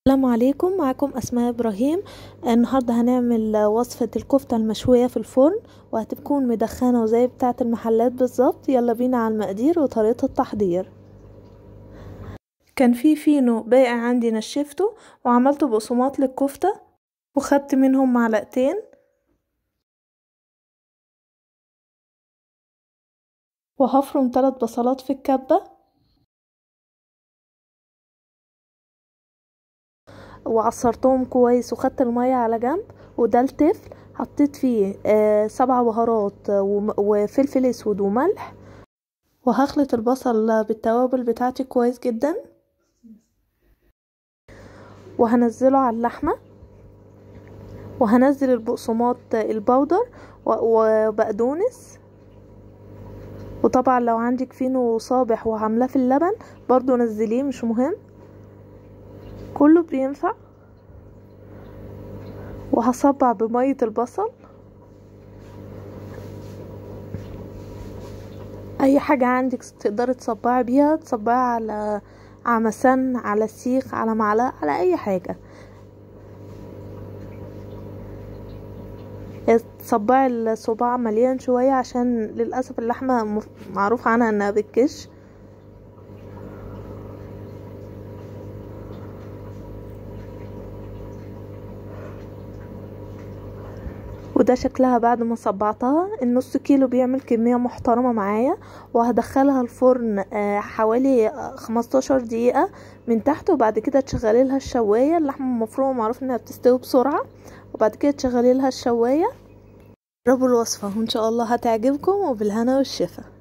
السلام عليكم معكم اسماء ابراهيم النهارده هنعمل وصفه الكفته المشويه في الفرن وهتكون مدخنه وزي بتاعه المحلات بالظبط يلا بينا على المقادير وطريقه التحضير كان في فينو باقي عندي نشفته وعملته بقسماط للكفته وخدت منهم معلقتين وهفرم ثلاث بصلات في الكبه وعصرتهم كويس وخدت المية على جنب وده التفل حطيت فيه آه سبع بهارات وفلفل اسود وملح وهخلط البصل بالتوابل بتاعتي كويس جدا وهنزله على اللحمة وهنزل البقسماط البودر وبقدونس وطبعا لو عندك فينو صابح وعاملاه في اللبن برضو نزليه مش مهم كله بينفع وهصبع بمية البصل اي حاجة عندك تقدري تصبعي بيها تصبعي على عمسان على سيخ على معلقة على اي حاجة تصبعي الصباع مليان شوية عشان للأسف اللحمة معروف عنها انها بتكش وده شكلها بعد ما صبعتها النص كيلو بيعمل كمية محترمة معايا وهدخلها الفرن حوالي خمستاشر دقيقة من تحت وبعد كده تشغلي لها الشواية اللحمة المفرومة معروف انها بتستوي بسرعة وبعد كده تشغلي لها الشواية جربوا الوصفة وان شاء الله هتعجبكم وبالهنا والشفا